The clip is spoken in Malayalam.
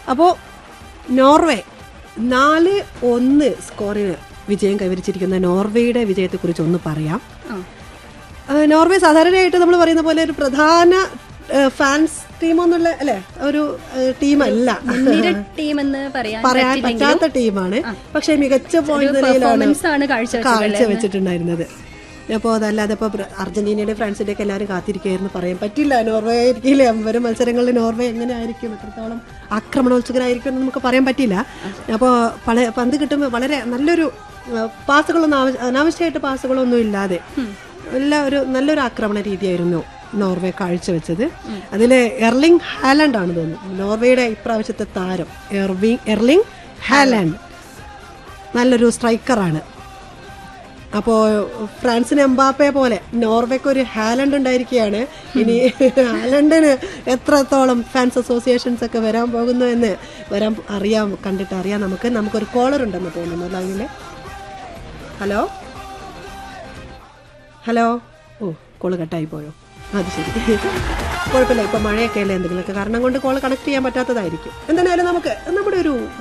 അപ്പോൾ നോർവേ നാല് ഒന്ന് സ്കോറിന് വിജയം കൈവരിച്ചിരിക്കുന്ന നോർവേയുടെ വിജയത്തെക്കുറിച്ച് ഒന്ന് പറയാം ആ. ആ, നോർവേ സാധാരണയായിട്ട് നമ്മൾ പറയുന്ന പോലെ ഒരു പ്രധാന ഫാൻസ് ടീമൊന്നുള്ള അല്ലെ ഒരു ടീമല്ല മുൻനിര ടീം എന്ന് പറയാൻ പറയാൻ പറ്റില്ലെങ്കിലും പറ്റാത്ത ടീമാണ് പക്ഷെ മികച്ച പോയിന്റ് പെർഫോമൻസ് ആണ് കാഴ്ചവെച്ചത് കാഴ്ച വെച്ചിട്ടുണ്ടായിരുന്നത് അപ്പോൾ അതല്ലാതെ ഇപ്പോൾ അർജന്റീനയുടെ ഫ്രാൻസിന്റെ ഒക്കെ എല്ലാവരും കാത്തിരിക്കുകയായിരുന്നു പറയാൻ പറ്റില്ല നോർവേ ആയിരിക്കില്ല വരും മത്സരങ്ങളിൽ നോർവേ എങ്ങനെ ആയിരിക്കും എത്രത്തോളം ആക്രമണോത്സുകരായിരിക്കും എന്ന് നമുക്ക് പറയാൻ പറ്റില്ല അപ്പോൾ പല പന്ത് കിട്ടുമ്പോൾ വളരെ നല്ലൊരു ആ, പാസുകളൊന്നും ആവശ്യ അനാവശ്യമായിട്ട് പാസുകളൊന്നും ഇല്ലാതെ എല്ലാ ഒരു നല്ലൊരു ആക്രമണ രീതിയായിരുന്നു നോർവേ കാഴ്ചവെച്ചത് അതിൽ എർലിംഗ് ഹാലൻഡ് ആണ് തോന്നുന്നു നോർവേയുടെ ഇപ്രാവശ്യത്തെ താരം എർവിങ് എർലിംഗ് ഹാലൻഡ് നല്ലൊരു സ്ട്രൈക്കറാണ് അപ്പോൾ ഫ്രാൻസിന് എംബാപ്പയെ പോലെ നോർവേക്ക് ഒരു ഹാലൻഡ് ഉണ്ടായിരിക്കുകയാണ് ഇനി ഹാലൻഡിന് എത്രത്തോളം ഫാൻസ് അസോസിയേഷൻസ് ഒക്കെ വരാൻ പോകുന്നു എന്ന് വരാൻ അറിയാം കണ്ടിട്ട് അറിയാം നമുക്ക് നമുക്കൊരു കോളർ ഉണ്ടെന്ന് തോന്നുന്നു ലൈനിൽ ഹലോ ഹലോ ഓ കോള് കട്ടായി പോയോ അത് ശരി കുഴപ്പമില്ല ഇപ്പൊ മഴയൊക്കെ അല്ലേ എന്തെങ്കിലുമൊക്കെ കാരണം കൊണ്ട് കോള് കണക്ട് ചെയ്യാൻ പറ്റാത്തതായിരിക്കും എന്തായാലും നമുക്ക് നമ്മുടെ ഒരു